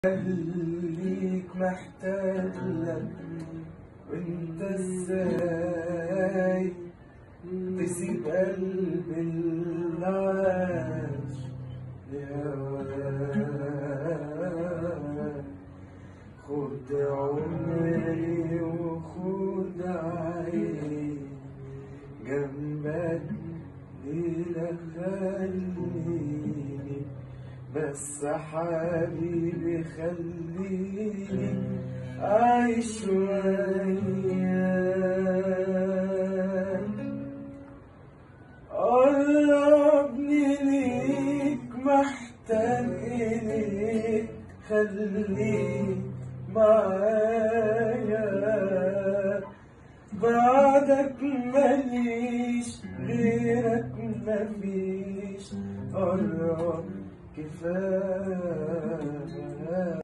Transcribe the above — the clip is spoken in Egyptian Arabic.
خليك محتاج لك وانت ازاي تسيب قلب العاش لهواك خد عمري وخد عيني جنبك ليلة خليني بس حبيبي خليني أعيش وياك قربني ليك محتاج إليك خليك معايا بعدك ماليش غيرك مفيش قرب كفاية